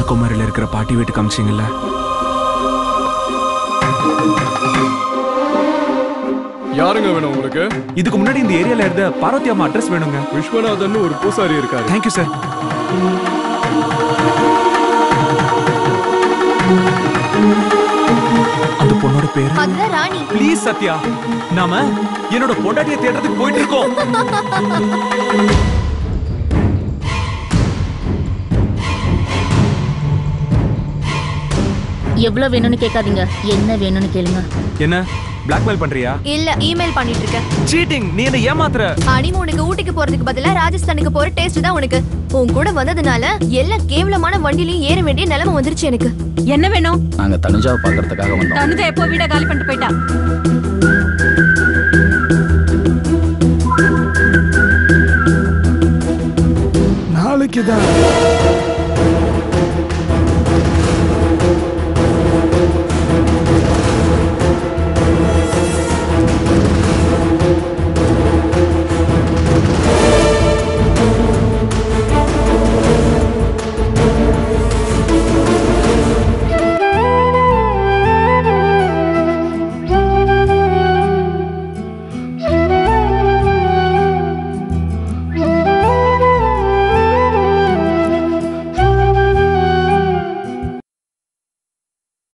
கன்னியாகுமரியில இருக்கிற பாட்டி வீட்டுக்கு அமிச்சிங்கல்ல யாருங்க வேணும் உங்களுக்கு இதுக்கு முன்னாடி இந்த ஏரியால இருந்த பார்வதி அம்மா அட்ரஸ் வேணுங்க விஸ்வநாதன் ஒரு பூசாரி இருக்காரு தேங்க்யூ சார் அந்த பொண்ணோட பேரு அதுதான் ராணி ப்ளீஸ் சத்யா நாம என்னோட பொண்டாட்டிய தேடுறதுக்கு போயிட்டு இருக்கோம் எவ்வளவு வேணும்னு கேட்காதீங்க என்ன வேணும்னு கேளுங்க என்ன பிளாக்மெயில் பண்றியா இல்ல இமெயில் பண்ணிட்டு இருக்கேன் சீட்டிங் நீ என்ன ஏமாத்துற அனிமோனுக்கு ஊட்டிக்கு போறதுக்கு பதிலா ராஜஸ்தானுக்கு போற டேஸ்ட் தான் உனக்கு உன் கூட வந்ததுனால எல்லா கேவலமான வண்டிலையும் ஏற வேண்டிய நிலைமை வந்துருச்சு எனக்கு என்ன வேணும் நாங்க தனுஜாவை பார்க்கறதுக்காக வந்தோம் தனுஜா எப்போ வீட காலி பண்ணிட்டு போயிட்டா நாளைக்கு தான்